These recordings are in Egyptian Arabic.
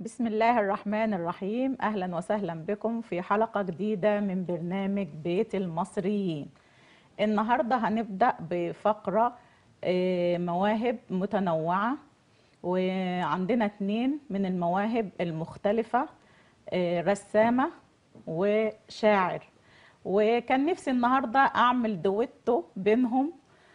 بسم الله الرحمن الرحيم أهلا وسهلا بكم في حلقة جديدة من برنامج بيت المصريين النهاردة هنبدأ بفقرة آه، مواهب متنوعة وعندنا اتنين من المواهب المختلفة آه، رسامة وشاعر وكان نفسي النهاردة أعمل دويتو بينهم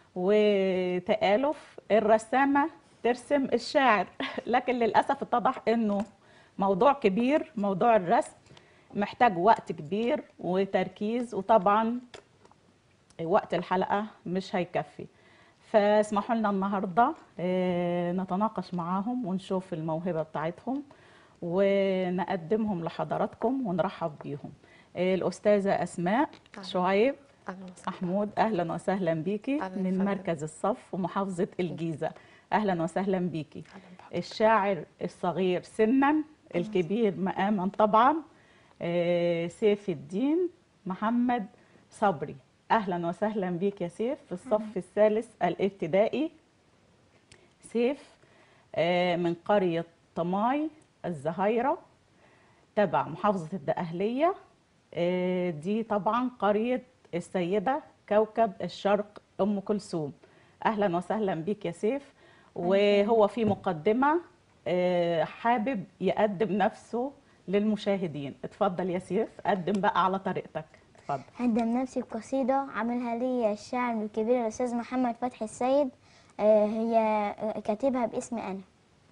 وتآلف الرسامة ترسم الشاعر لكن للأسف اتضح أنه موضوع كبير موضوع الرسم محتاج وقت كبير وتركيز وطبعا وقت الحلقة مش هيكفي فاسمحوا لنا النهاردة آه، نتناقش معاهم ونشوف الموهبة بتاعتهم ونقدمهم لحضراتكم ونرحب بيهم آه، الأستاذة أسماء أهلا. شعيب اهلا وسهلا محمود أهلا وسهلا بيكي أهلا من وسهلا. مركز الصف ومحافظة الجيزة أهلا وسهلا بيكي اهلا بحضرتك الشاعر الصغير سنا الكبير مقاما طبعا آه، سيف الدين محمد صبري اهلا وسهلا بيك يا سيف في الصف الثالث الابتدائي سيف آه، من قرية طماي الزهايرة تبع محافظة الدقهلية آه، دي طبعا قرية السيدة كوكب الشرق أم كلثوم أهلا وسهلا بيك يا سيف وهو في مقدمة آه، حابب يقدم نفسه للمشاهدين اتفضل يا سيف قدم بقى على طريقتك اتفضل هقدم نفسي بقصيدة عملها لي الشاعر الكبير الأستاذ محمد فتحي السيد آه، هي آه، كاتبها باسمي أنا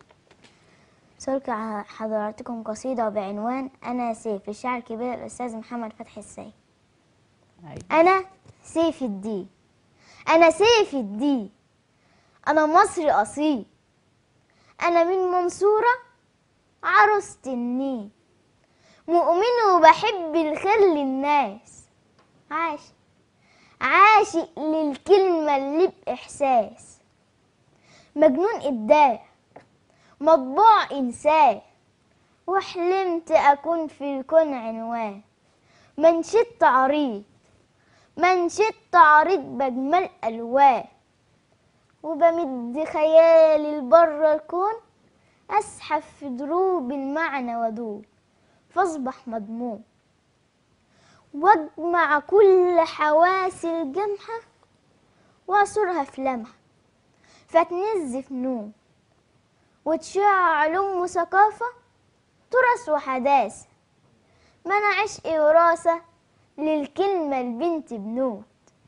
سألقي حضراتكم قصيدة بعنوان أنا سيف الشاعر الكبير الأستاذ محمد فتحي السيد أيوة. أنا سيف الدين أنا سيف الدين أنا مصري أصيل أنا من منصورة عروسة النيل مؤمن وبحب الخير للناس عاش عاشق للكلمة اللي بإحساس مجنون إبداع مطبوع إنسان وحلمت أكون في الكون عنوان منشد تعريض منشد تعريض بجمال ألوان وبمد خيالي لبره الكون أسحب في دروب المعنى ودوب فاصبح مضمون واجمع كل حواسي الجمحة واعصرها في لمحة فتنز فنون وتشع علوم وثقافة تراث وحداثة منع عشقي وراثة للكلمة البنت بنوت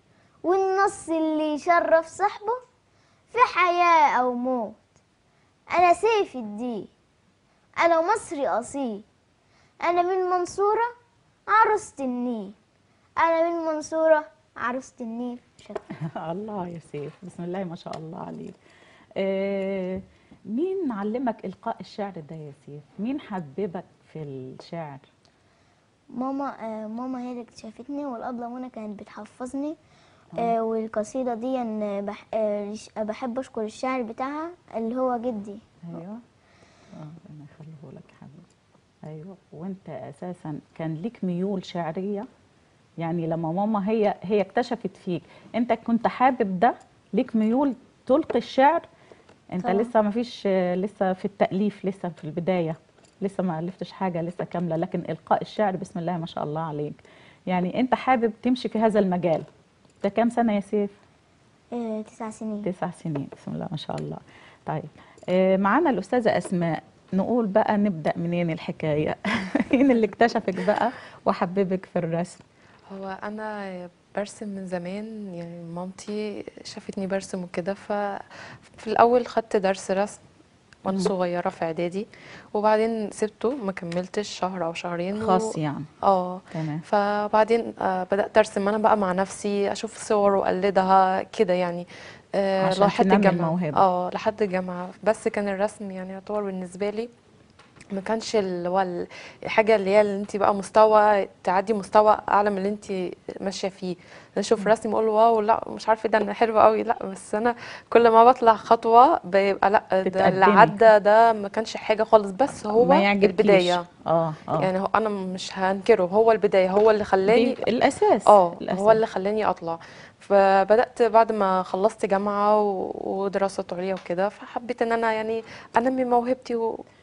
والنص اللي يشرف صاحبه في حياة أو موت أنا سيف الدين أنا مصري أصيل أنا من منصورة عروسة النيل أنا من منصورة عروسة النيل شكرا الله يا سيف بسم الله ما شاء الله عليك آه، مين علمك إلقاء الشعر ده يا سيف مين حببك في الشعر ماما آه ماما هي اللي اكتشفتني والأبلة منى كانت بتحفظني آه والقصيدة دي أنا بح آه الش- بحب أشكر الشاعر بتاعها اللي هو جدي ايوه اه ربنا يخليه لك حبيبي ايوه وانت اساسا كان ليك ميول شعريه يعني لما ماما هي هي اكتشفت فيك انت كنت حابب ده ليك ميول تلقي الشعر انت طبعا. لسه ما فيش لسه في التاليف لسه في البدايه لسه ما الفتش حاجه لسه كامله لكن القاء الشعر بسم الله ما شاء الله عليك يعني انت حابب تمشي في هذا المجال ده كام سنه يا سيف آه تسع سنين تسع سنين بسم الله ما شاء الله طيب آه، معانا الأستاذة أسماء نقول بقى نبدأ منين الحكاية مين اللي اكتشفك بقى وحببك في الرسم هو انا برسم من زمان يعني مامتي شافتني برسم وكده ففي الاول خدت درس رسم وانا مم. صغيره في اعدادي وبعدين سبته ما كملتش شهر او شهرين و- خاص يعني اه تمام فبعدين آه، بدأت أرسم أنا بقى مع نفسي أشوف صور وأقلدها كده يعني آه، عشان لحد تنمي الجامعة الموهبة. اه لحد الجامعة بس كان الرسم يعني يعتبر بالنسبة لي ما كانش اللي هو ال- الحاجة اللي هي اللي انت بقى مستوى تعدي مستوى أعلى من اللي انت ماشية فيه أنا أشوف رسم أقول واو لا مش عارفة ده أنا حلو قوي لا بس أنا كل ما بطلع خطوة بيبقى لا ده اللي تتقدمي. عدى ده ما كانش حاجة خالص بس هو ما يعجبكيش البداية اه اه يعني هو انا مش هنكره هو البدايه هو اللي خلاني دي الأساس اه الأساس. هو اللي خلاني اطلع فبدات بعد ما خلصت جامعه و- ودراسات عليا وكده فحبيت ان انا يعني انمي موهبتي و...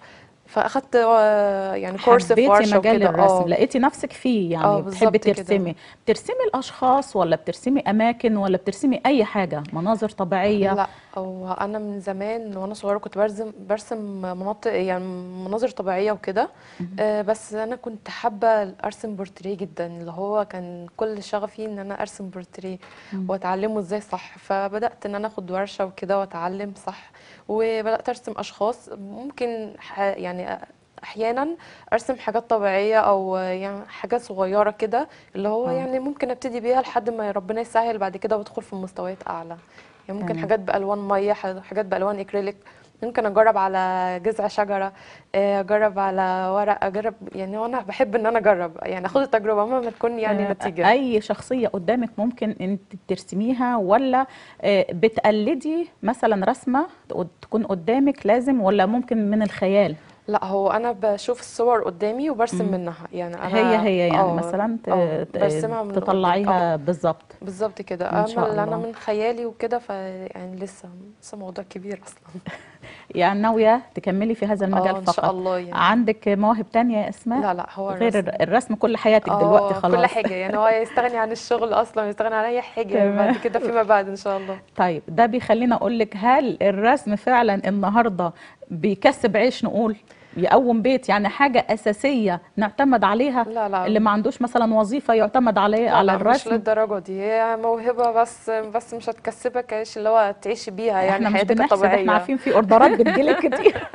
فاخدت آه، يعني كورس في حبيتي ورشه مجال وكده الرسم اه لقيتي نفسك فيه يعني اه بتحبي بالظبط كده. ترسمي بترسمي الاشخاص ولا بترسمي اماكن ولا بترسمي اي حاجه مناظر طبيعيه لا هو انا من زمان وانا صغيره كنت برسم برسم مناطق يعني مناظر طبيعيه وكده آه، بس انا كنت حابه ارسم بورتريه جدا اللي هو كان كل شغفي ان انا ارسم بورتريه واتعلمه ازاي صح فبدات ان انا اخد ورشه وكده واتعلم صح وبدات ارسم اشخاص ممكن ح- يعني احيانا ارسم حاجات طبيعيه او يعني حاجات صغيره كده اللي هو آه. يعني ممكن ابتدي بيها لحد ما ربنا يسهل بعد كده وادخل في مستويات اعلى يعني ممكن تمام. حاجات بالوان ميه ح- حاجات بالوان اكريليك ممكن اجرب على جذع شجره آه، اجرب على ورق اجرب يعني وانا بحب ان انا اجرب يعني اخد التجربه مهما تكون يعني آه، نتيجه اي شخصيه قدامك ممكن انت ترسميها ولا آه، بتقلدي مثلا رسمه تكون قدامك لازم ولا ممكن من الخيال لا هو انا بشوف الصور قدامي وبرسم منها يعني انا هي هي يعني آه، مثلا ت- آه، ت- برسمها من قدام. تطلعيها آه، بالظبط بالظبط كده إن شاء اما اللي انا الله. من خيالي وكده ف يعني لسه لسه موضوع كبير اصلا يعني ناويه تكملي في هذا المجال اه ان فقط شاء الله يعني عندك مواهب تانية يا اسماء لا لا هو غير الرسم. الر- الرسم كل حياتك دلوقتي اه خلاص كل حاجه يعني هو يستغني عن الشغل اصلا يستغني عن اي حاجه تمام. بعد كده فيما بعد ان شاء الله طيب ده بيخلينا اقول لك هل الرسم فعلا النهارده بيكسب عيش نقول يقوم بيت يعني حاجه اساسيه نعتمد عليها لا لا اللي ما عندوش مثلا وظيفه يعتمد عليه لا على لا مش الرسم للدرجه دي هي موهبه بس بس مش هتكسبك عيش اللي هو تعيشي بيها يعني احنا مش حياتك بنحسب الطبيعيه احنا عارفين في اوردرات بتجيلك كتير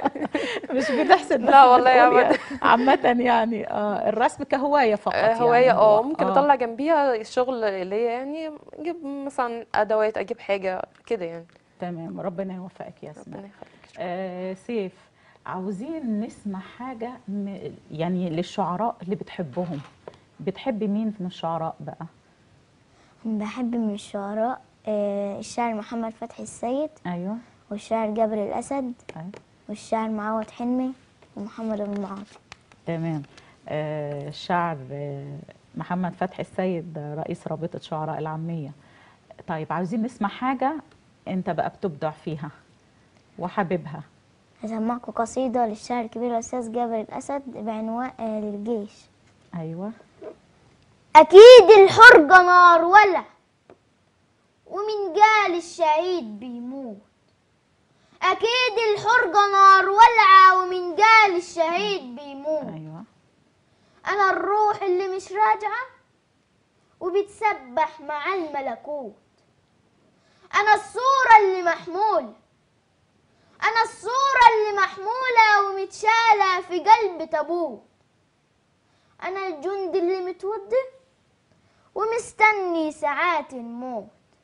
مش بنحسب لا بس والله بنقول أبداً. يعني عامة يعني آه الرسم كهواية فقط آه، يعني هوايه هو- اه ممكن اطلع جنبيها الشغل اللي هي يعني اجيب مثلا ادوات اجيب حاجه كده يعني تمام ربنا يوفقك يا اسماء ربنا يخليك آه سيف عاوزين نسمع حاجة م- يعني للشعراء اللي بتحبهم بتحبي مين من الشعراء بقى بحب من الشعراء آه، الشاعر محمد فتحي السيد ايوه والشاعر جابر الأسد أيوة. والشاعر معوض حلمي ومحمد أبو المعاطي تمام آه الشاعر آه محمد فتحي السيد آه، رئيس رابطة شعراء العامية طيب عاوزين نسمع حاجة انت بقى بتبدع فيها وحاببها هسمعكم قصيدة للشاعر الكبير الأستاذ جابر الأسد بعنوان آه، للجيش ايوه أكيد الحرجة نار ولا ومن جال الشهيد بيموت أكيد الحرجة نار ولعة ومن جال الشهيد بيموت ايوه أنا الروح اللي مش راجعة وبتسبح مع الملكوت أنا الصورة اللي محمولة أنا الصورة اللي محمولة ومتشالة في قلب تابوت أنا الجند اللي متوضي ومستني ساعات الموت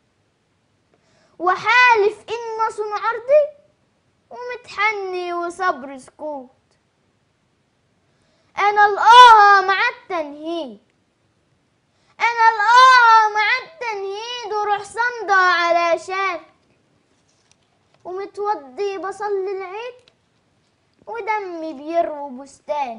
وحالف إن صنع عرضي ومتحني وصبر سكوت أنا الآه مع التنهيد أنا الآه مع التنهيد وروح صمدة علشان ومتوضي بصلي العيد ودمي بيروي بستان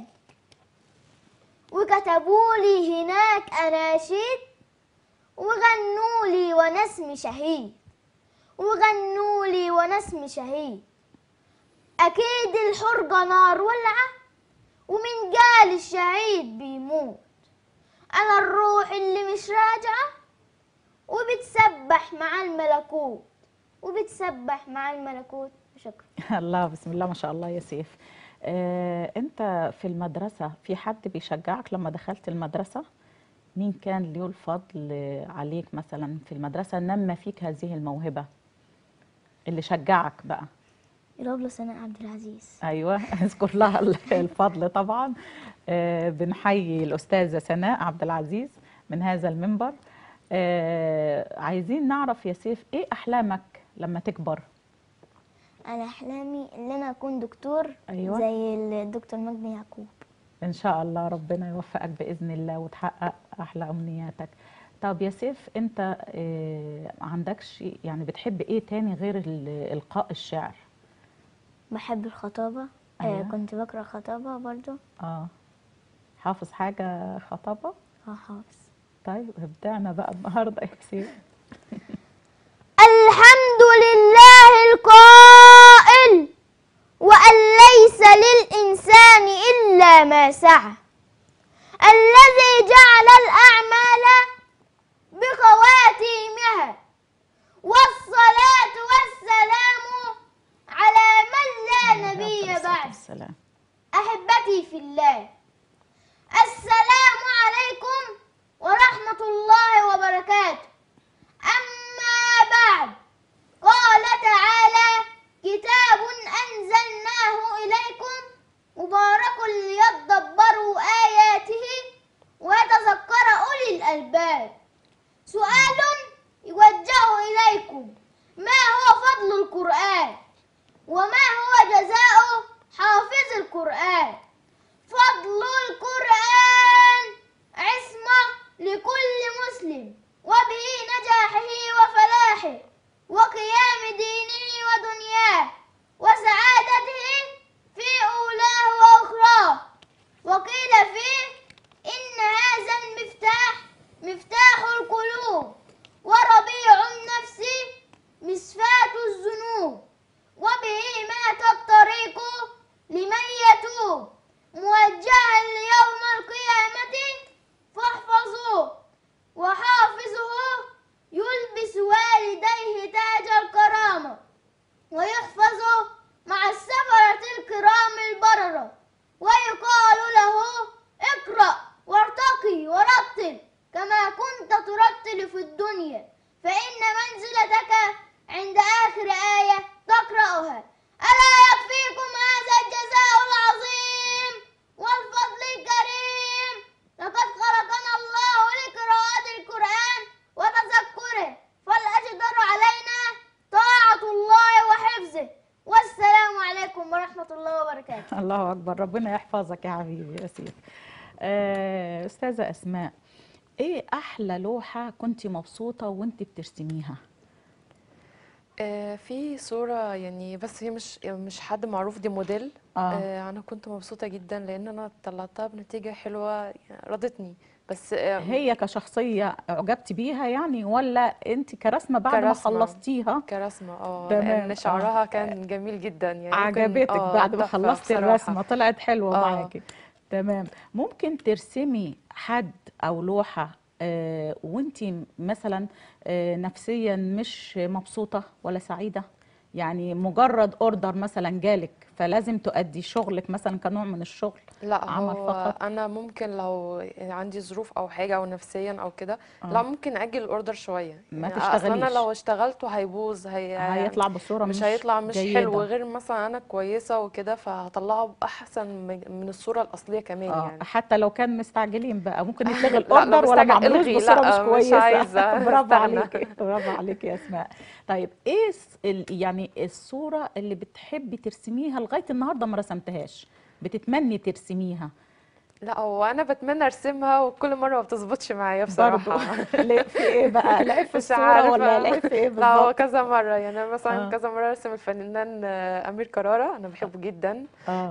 وكتبولي هناك أناشيد وغنولي ونسم شهيد وغنولي ونسم شهيد أكيد الحرجة نار ولعة ومن قال الشهيد بيموت أنا الروح اللي مش راجعة وبتسبح مع الملكوت وبتسبح مع الملكوت شكرا الله بسم الله ما شاء الله يا سيف آه، انت في المدرسة في حد بيشجعك لما دخلت المدرسة مين كان له الفضل عليك مثلا في المدرسة نمى فيك هذه الموهبة اللي شجعك بقى الأبلة سناء عبد العزيز ايوه اذكر لها الفضل طبعا آه، بنحيي الاستاذه سناء عبد العزيز من هذا المنبر آه، عايزين نعرف يا سيف ايه احلامك لما تكبر أنا أحلامي إن أنا أكون دكتور أيوة. زي الدكتور مجدي يعقوب ان شاء الله ربنا يوفقك باذن الله وتحقق احلى امنياتك طب يا سيف انت آه، عندكش يعني بتحب ايه تاني غير ال- القاء الشعر بحب الخطابة أيوة. آه كنت بقرأ خطابة برضو اه حافظ حاجه خطابه اه حافظ طيب ابدعنا بقى النهارده يا سيف الحمد لله القائل وأن ليس للإنسان السلام أحبتي في الله السلام عليكم ورحمة الله وبركاته أما بعد قال تعالى كتاب أنزلناه إليكم مبارك ليدبروا آياته ويتذكر أولي الألباب سؤال يوجه إليكم ما هو فضل القرآن وما هو جزاء حافظ القرآن فضل القرآن عصمة لكل مسلم وبه نجاحه وفلاحه وقيام دينه ودنياه وسعادته في أولاه وأخراه وقيل فيه إن هذا المفتاح مفتاح القلوب وربيع النفس مسفاة الذنوب وبه مات الطريق لمن يتوب موجها ليوم القيامة فاحفظوه وحافظه يلبس والديه تاج الكرامة ويحفظ مع السفرة الكرام البررة ويقال له اقرأ وارتقي ورتل كما كنت ترتل في الدنيا فإن منزلتك عند آخر آية تقرأها ألا يكفيكم هذا الجزاء العظيم والفضل الكريم لقد خلقنا الله لقراءة القرآن وتذكره فالأجدر علينا طاعة الله وحفظه والسلام عليكم ورحمة الله وبركاته الله اكبر ربنا يحفظك يا حبيبي يا سيف آه، استاذه اسماء ايه احلى لوحه كنت مبسوطه وانت بترسميها آه، في صورة يعني بس هي مش مش حد معروف دي موديل آه. آه، أنا كنت مبسوطة جدا لأن أنا طلعتها بنتيجة حلوة يعني رضتني بس آه، هي كشخصيه اعجبتي بيها يعني ولا انت كرسمه بعد ما كرسمة. خلصتيها كرسمة اه تمام، لأن آه. شعرها كان جميل جدا يعني ممكن- عجبتك آه، بعد ما تحفة خلصتي بصراحة. الرسمه طلعت حلوه آه. معاكي تمام ممكن ترسمي حد او لوحه آه وانت مثلا آه نفسيا مش مبسوطه ولا سعيده يعني مجرد اوردر مثلا جالك فلازم تؤدي شغلك مثلا كنوع من الشغل لا عمل هو فقط انا ممكن لو عندي ظروف او حاجه او نفسيا او كده آه. لا ممكن اجل الاوردر شويه ما يعني اصلا انا تشتغليش. لو اشتغلته هيبوظ هي هيطلع بصوره مش مش هيطلع مش جيدة. حلو غير مثلا انا كويسه وكده فهطلعه احسن من من الصوره الاصليه كمان اه يعني حتى لو كان مستعجلين بقى ممكن يتلغي لا، الاوردر لو ولا مستعجل معملوش الغي. بصوره لا، مش مش كويسه عايزة. برافو استنى. عليكي برافو عليكي يا اسماء طيب ايه الس- ال- يعني الصوره اللي بتحبي ترسميها لغايه النهارده ما رسمتهاش بتتمني ترسميها لا هو انا بتمنى ارسمها وكل مره ما بتظبطش معايا برضو بصراحه ليه في ايه بقى العيب في مش الصوره عارفة. ولا العيب في ايه لا هو بالظبط كذا مرة يعني أنا مثلا آه. كذا مرة أرسم الفنان آه، أمير كرارة أنا بحبه جدا اه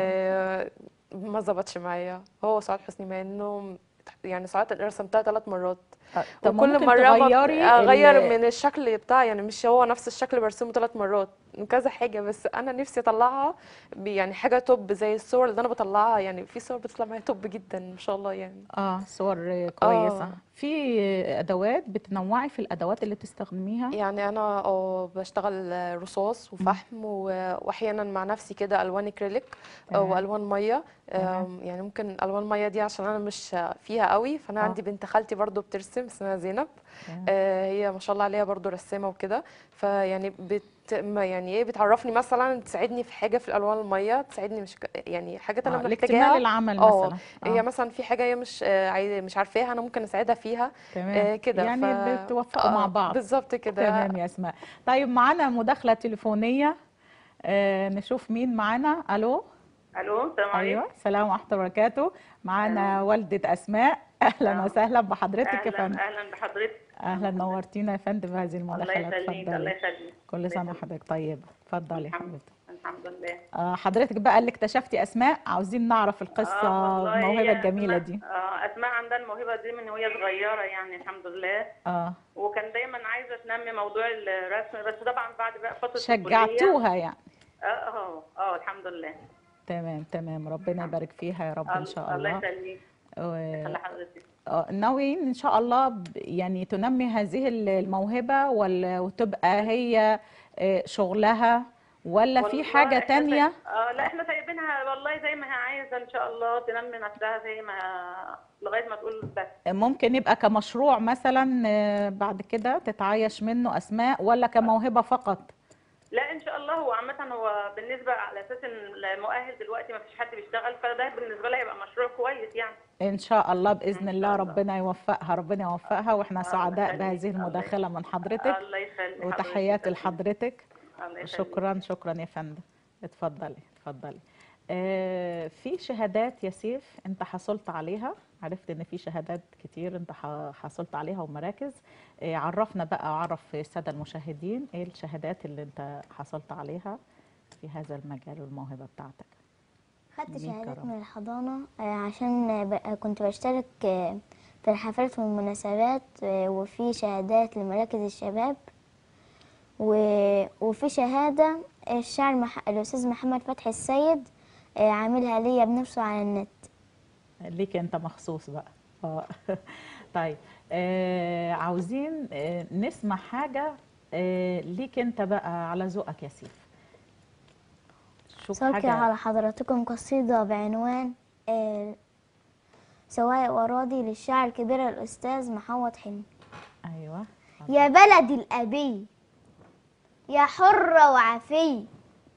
آه، ما ظبطش معايا هو سعاد حسني مع إنه يعني ساعات رسمتها ثلاث مرات آه. طب وكل ممكن مرة ما- تغيري أغير ال- من الشكل بتاعي يعني مش هو نفس الشكل برسمه ثلاث مرات من كذا حاجة بس أنا نفسي أطلعها ب- يعني حاجة توب زي الصور اللي أنا بطلعها يعني في صور بتطلع معايا توب جدا ما شاء الله يعني اه صور كويسه آه. في ادوات بتنوعي في الادوات اللي بتستخدميها يعني انا اه بشتغل رصاص وفحم و- واحيانا مع نفسي كده الوان اكريليك تمام. والوان ميه تمام. أم، يعني ممكن الوان ميه دي عشان انا مش فيها قوي فانا آه. عندي بنت خالتي برضو بترسم اسمها زينب تمام. آه، هي ما شاء الله عليها برضو رسامه وكده فيعني بت ما يعني ايه بتعرفني مثلا تساعدني في حاجه في الالوان الميه تساعدني مش ك- يعني حاجات انا آه، محتاجاها لاكتمال العمل اه مثلا هي آه. مثلا في حاجه هي مش آه، عايزة مش عارفاها انا ممكن اساعدها فيها تمام آه، كده يعني ف- بتوفقوا مع آه، بعض بالظبط كده تمام يا اسماء طيب معانا مداخله تليفونيه آه نشوف مين معانا الو الو السلام عليكم ايوه السلام ورحمه الله وبركاته معانا والده اسماء اهلا آه. وسهلا بحضرتك يا اهلا فندم اهلا بحضرتك اهلا نورتينا يا فندم بهذه الله المداخله يخليك الله اتفضلي يخليك كل الله سنه يخليك. وحضرتك طيبه اتفضلي يا الحمد حبيبتي الحمد لله آه حضرتك بقى اللي اكتشفتي اسماء عاوزين نعرف القصه آه، والله الموهبه هي الجميله أسماء- دي اه اسماء عندها الموهبه دي من وهي صغيره يعني الحمد لله اه وكان دايما عايزه تنمي موضوع الرسم بس طبعا بعد بقى فتره الكلية- شجعتوها يعني اه اه اه الحمد لله تمام تمام ربنا يبارك فيها يا رب ان شاء الله الله يخليك و- خلي حضرتك آه، ناويين ان شاء الله ب- يعني تنمي هذه ال- الموهبه ولا وتبقى هي آه، شغلها ولا في والله حاجة إحنا تانية سايب- اه لا احنا سايبينها والله زي ما هي عايزه ان شاء الله تنمي نفسها زي ما لغايه ما تقول بس ممكن يبقى كمشروع مثلا آه، بعد كده تتعايش منه أسماء ولا كموهبة فقط لا ان شاء الله هو عامه هو بالنسبه على اساس ان المؤهل دلوقتي ما فيش حد بيشتغل فده بالنسبه لها يبقى مشروع كويس يعني إن شاء الله بإذن إن الله شاء الله. ربنا يوفقها ربنا يوفقها وإحنا الله سعداء يخليك، بهذه الله المداخلة من حضرتك الله يخلي وتحياتي لحضرتك الله يخليك. شكرا شكرا يا فندم اتفضلي اتفضلي آه في شهادات يا سيف انت حصلت عليها عرفت ان في شهادات كتير انت ح- حصلت عليها ومراكز آه عرفنا بقى عرف الساده المشاهدين ايه الشهادات اللي انت حصلت عليها في هذا المجال والموهبه بتاعتك خدت مين شهادات كرم؟ من الحضانة آه، عشان آه، ب- آه، كنت بشترك آه، في الحفلات والمناسبات آه، وفي شهادات لمراكز الشباب و- وفي شهادة الشاعر مح... الأستاذ محمد فتحي السيد آه، عاملها ليا بنفسه على النت ليك انت مخصوص بقى اه طيب آه عاوزين آه نسمع حاجه آه ليك انت بقى على ذوقك يا سيف شوف سألقي حاجه على حضراتكم قصيدة بعنوان آه، سواء وراضي للشاعر الكبير الأستاذ محمد حلمي ايوه يا بلد الأبي يا حرة وعفي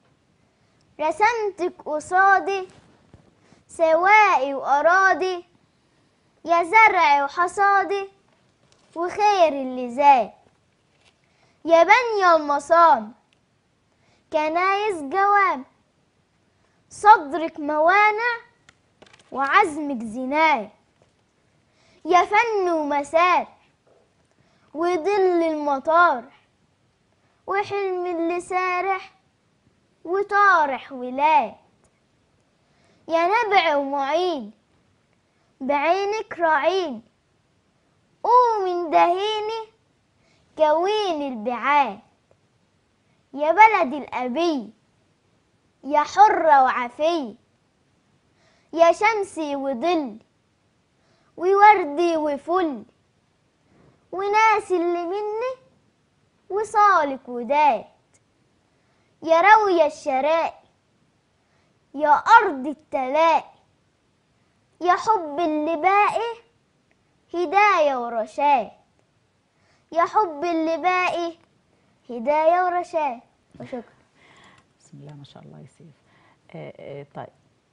رسمتك قصادي سوائي وأراضي يا زرع وحصادي وخير اللي زاد يا بني المصان كنايس جوام صدرك موانع وعزمك زناية يا فن ومسار وظل المطار وحلم اللي سارح وطارح ولاد يا نبع ومعين بعينك راعين قوم اندهيني كوين البعاد يا بلد الأبي يا حرة وعفي يا شمسي وظل ووردي وفل وناس اللي مني وصالك وداد يا روية الشرائي يا أرض التلاقي يا حب اللي باقي هداية ورشاد يا حب اللي باقي هداية ورشاد وشكرا بسم الله ما شاء الله يا سيف آه آه طيب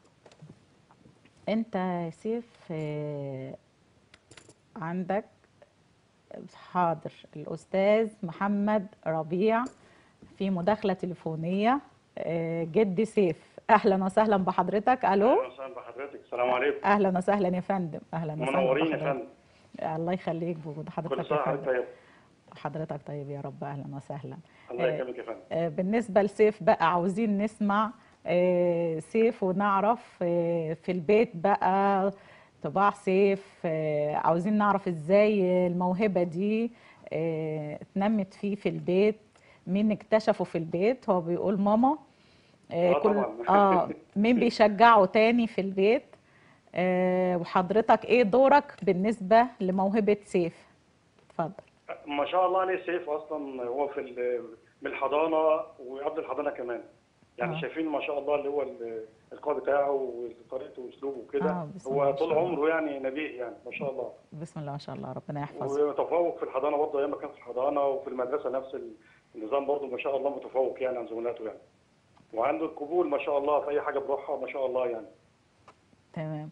انت يا سيف آه عندك حاضر الاستاذ محمد ربيع في مداخله تليفونيه آه جدي سيف اهلا وسهلا بحضرتك الو اهلا وسهلا بحضرتك السلام عليكم اهلا وسهلا يا فندم اهلا وسهلا منورين يا بحضرتك. فندم الله يخليك بوجود كل حضرتك سنه يا وحضرتك فندم طيب حضرتك طيب يا رب اهلا وسهلا الله آه، يكرمك يا فندم آه، بالنسبة لسيف بقى عاوزين نسمع آه، سيف ونعرف آه، في البيت بقى طباع سيف آه، عاوزين نعرف ازاي الموهبة دي آه، اتنمت فيه في البيت مين اكتشفه في البيت هو بيقول ماما آه، آه، كل طبعاً. اه مين بيشجعه تاني في البيت آه، وحضرتك ايه دورك بالنسبة لموهبة سيف اتفضل ما شاء الله عليه سيف اصلا هو في ال- من الحضانه وقبل الحضانه كمان يعني آه. شايفين ما شاء الله اللي هو ال- القاء بتاعه وطريقته واسلوبه وكده آه، بسم هو الله ما طول شاء الله. عمره يعني نبيه يعني ما شاء الله بسم الله ما شاء الله ربنا يحفظه ومتفوق في الحضانه برضه ايام ما كان في الحضانه وفي المدرسه نفس النظام برضه ما شاء الله متفوق يعني عن زملاته يعني وعنده القبول ما شاء الله في اي حاجه بروحها ما شاء الله يعني تمام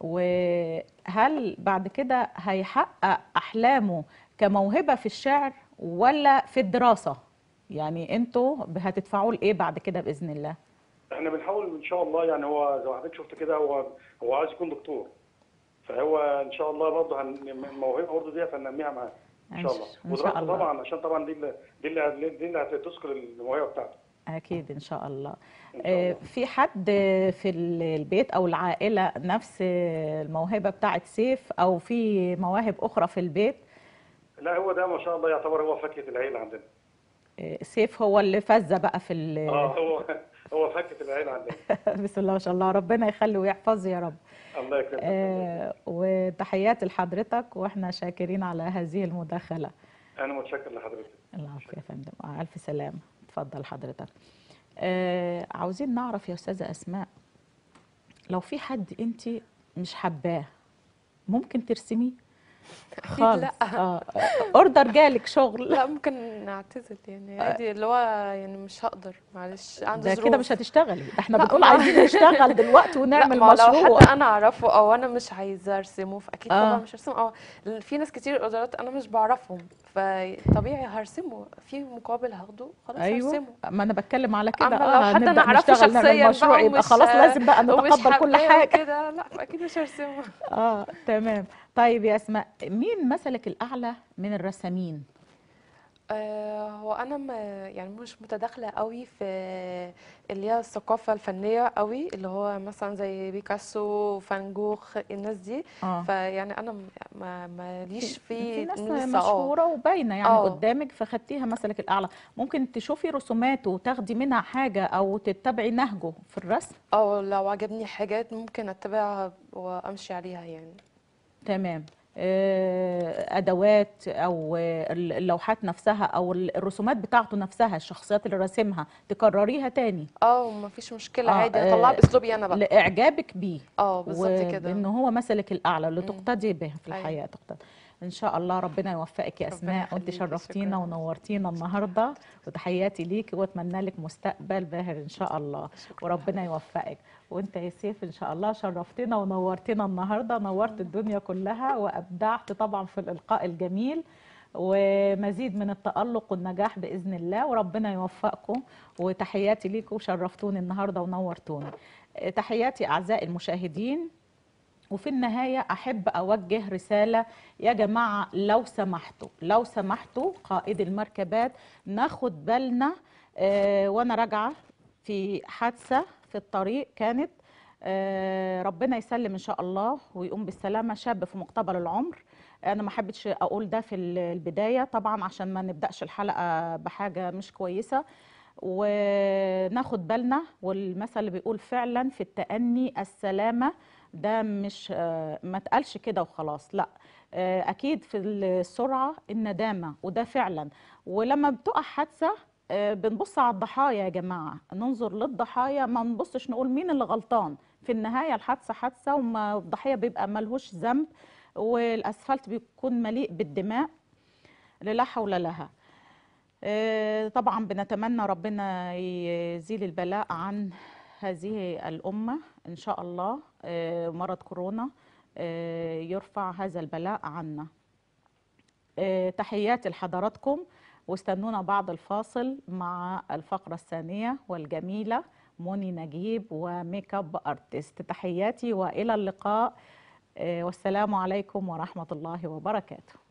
وهل بعد كده هيحقق أحلامه كموهبة في الشعر ولا في الدراسة؟ يعني انتوا هتدفعوا له ايه بعد كده بإذن الله؟ احنا بنحاول ان شاء الله يعني هو زي ما حضرتك شفت كده هو هو عايز يكون دكتور فهو ان شاء الله برضه هن- الموهبه برضه دي هننميها معاه ان شاء الله إن شاء ودراسته الله. طبعا عشان طبعا دي اللي دي اللي دي اللي هتثقل الموهبه بتاعته أكيد إن شاء الله. إن شاء آه، الله. في حد في ال- البيت أو العائلة نفس الموهبة بتاعت سيف أو في مواهب أخرى في البيت؟ لا هو ده ما شاء الله يعتبر هو فاكهه العيله عندنا آه، سيف هو اللي فز بقى في ال- اه هو هو فاكهه العيله عندنا بسم الله ما شاء الله ربنا يخلي ويحفظ يا رب. الله يكرمك آه، وتحياتي لحضرتك واحنا شاكرين على هذه المداخلة انا متشكر لحضرتك العفو يا فندم آه، ألف سلامة اتفضل حضرتك آه عاوزين نعرف يا استاذه اسماء لو في حد انت مش حباه ممكن ترسميه خالص لا. اه اوردر جالك شغل لا ممكن نعتزل يعني عادي اللي هو يعني مش هقدر معلش عنده ده ظروف كده مش هتشتغلي ده احنا لا، بنقول ما- عايزين نشتغل دلوقتي ونعمل لا ما لو مشروع حد انا اعرفه او انا مش عايزه ارسمه فاكيد آه. طبعا مش هرسمه او في ناس كتير اوردرات انا مش بعرفهم فطبيعي هرسمه في مقابل هاخده خلاص ايوه هرسمه ما انا بتكلم على كده اما لو اه حد انا نبدا اعرفه نشتغل نعمل شخصيا مشروع بقى يبقى ومش- خلاص لازم بقى ومش نتقبل كل حباه حاجه كده لا اكيد مش هرسمه اه تمام طيب يا اسماء مين مثلك الاعلى من الرسامين آه، هو انا ما يعني مش متداخله قوي في اللي هي الثقافه الفنيه قوي اللي هو مثلا زي بيكاسو فان جوخ الناس دي اه فيعني انا م- ما ماليش في في ناس لسه اه مشهوره وباينه يعني آه. قدامك فخدتيها مثلك الاعلى ممكن تشوفي رسوماته وتاخدي منها حاجه او تتبعي نهجه في الرسم او لو عجبني حاجات ممكن اتبعها وامشي عليها يعني تمام آه، ادوات او آه، اللوحات نفسها او الرسومات بتاعته نفسها الشخصيات اللي راسمها تكرريها تاني اه مفيش مشكله آه، عادي آه، اطلعها باسلوبي انا بقى لاعجابك بيه اه بالظبط كده وان هو مثلك الاعلى اللي مم. تقتدي به في أيوة. الحياه تقتدي ان شاء الله ربنا يوفقك يا ربنا اسماء وانت يخليكي، شرفتينا شكراً. ونورتينا النهارده وتحياتي ليكي واتمنى لك مستقبل باهر ان شاء الله وربنا يوفقك وانت يا سيف ان شاء الله شرفتنا ونورتنا النهارده نورت الدنيا كلها وابدعت طبعا في الالقاء الجميل ومزيد من التألق والنجاح بإذن الله وربنا يوفقكم وتحياتي ليكم وشرفتوني النهارده ونورتوني تحياتي أعزائي المشاهدين وفي النهاية أحب أوجه رسالة يا جماعة لو سمحتوا لو سمحتوا قائد المركبات ناخد بالنا آه وأنا راجعة في حادثة في الطريق كانت آه ربنا يسلم إن شاء الله ويقوم بالسلامة شاب في مقتبل العمر أنا ما حبيتش أقول ده في ال- البداية طبعا عشان ما نبدأش الحلقة بحاجة مش كويسة وناخد بالنا والمثل اللي بيقول فعلا في التأني السلامة ده مش آه، ما تقالش كده وخلاص لا آه، اكيد في السرعه الندامه وده فعلا ولما بتقع حادثه آه، بنبص على الضحايا يا جماعه ننظر للضحايا ما نبصش نقول مين اللي غلطان في النهايه الحادثه حادثه وما الضحيه بيبقى ملهوش ذنب والاسفلت بيكون مليء بالدماء لا حول لها آه، طبعا بنتمنى ربنا يزيل البلاء عن هذه الأمة إن شاء الله آه، مرض كورونا آه، يرفع هذا البلاء عنا آه، تحياتي لحضراتكم واستنونا بعد الفاصل مع الفقرة الثانية والجميلة موني نجيب وميك اب ارتست تحياتي والى اللقاء آه، والسلام عليكم ورحمة الله وبركاته